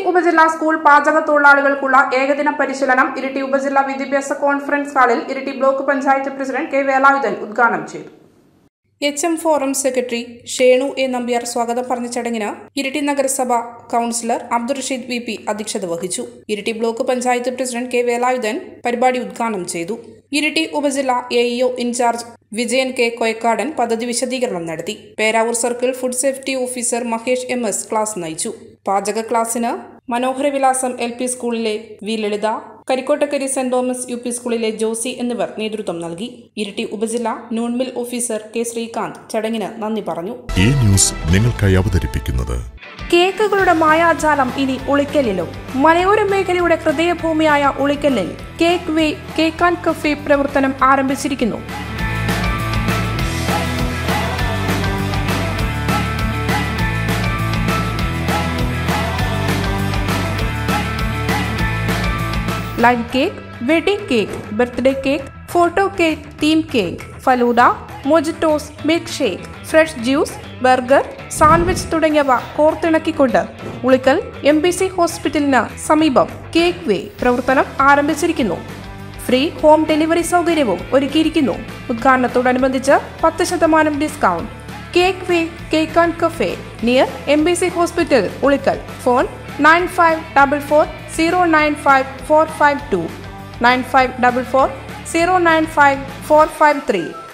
ഉപജില്ലാ സ്കൂൾ പാചക തൊഴിലാളികൾക്കുള്ള ഏകദിന പരിശീലനം ഇരിട്ടി ഉപജില്ലാ വിദ്യാഭ്യാസ കോൺഫറൻസ് ഹാളിൽ Iritty block panchayat president K Velayudhan ഉദ്ഘാടനം ചെയ്തു H M forum secretary Shenu A Nambiar സ്വാഗതം പറഞ്ഞ ചടങ്ങിന് ഇരിട്ടി നഗരസഭ councillor Abdul Rasheed V P അധ്യക്ഷത വഹിച്ചു Iritty block panchayat president K Velayudhan പരിപാടി ഉദ്ഘാടനം ചെയ്തു ഇരിട്ടി ഉപജില്ല A EO incharge Vijayan K Koyakkadan പദ്ധതി വിശദീകരണം നടത്തി Peravoor circle food safety officer Mahesh M S class നയിച്ചു പാചക ക്ലാസ്സിന് മനോഹരവിലാസം എൽ പി സ്കൂളിലെ വി ലളിത കരിക്കോട്ടക്കരി സെന്റ് തോമസ് യു പി സ്കൂളിലെ ജോസി എന്നിവർ നേതൃത്വം നൽകി ഇരിട്ടി ഉപജില്ല നൂൺമിൽ ഓഫീസർ കെ ശ്രീകാന്ത് ചടങ്ങിന് നന്ദി പറഞ്ഞു ഈ ന്യൂസ് നിങ്ങൾക്കായി അവതരിപ്പിക്കുന്നത് കേക്കുകളുടെ മായാജാലം ഇനി ഉളിക്കലിലും മലയോര മേഖലയുടെ ഹൃദയഭൂമിയായ ഉളിക്കലിൽ cake way cake and cafe പ്രവർത്തനം ആരംഭിച്ചിരിക്കുന്നു live cake wedding cake birthday cake photo cake theme cake falooda mojitos milk shake fresh juice burger sandwich തുടങ്ങിയവ കോർത്തിണക്കിക്കൊണ്ട് ഉളിക്കൽ എം ബി സി ഹോസ്പിറ്റലിന് സമീപം കേക്ക് വേ പ്രവർത്തനം ആരംഭിച്ചിരിക്കുന്നു ഫ്രീ ഹോം ഡെലിവറി സൗകര്യവും ഒരുക്കിയിരിക്കുന്നു ഉദ്ഘാടനത്തോടനുബന്ധിച്ച് പത്ത് ശതമാനം discount cake way cake and cafe near M B C hospital Ulikkal phone nine five double four zero nine five four five two nine five double four zero nine five four five three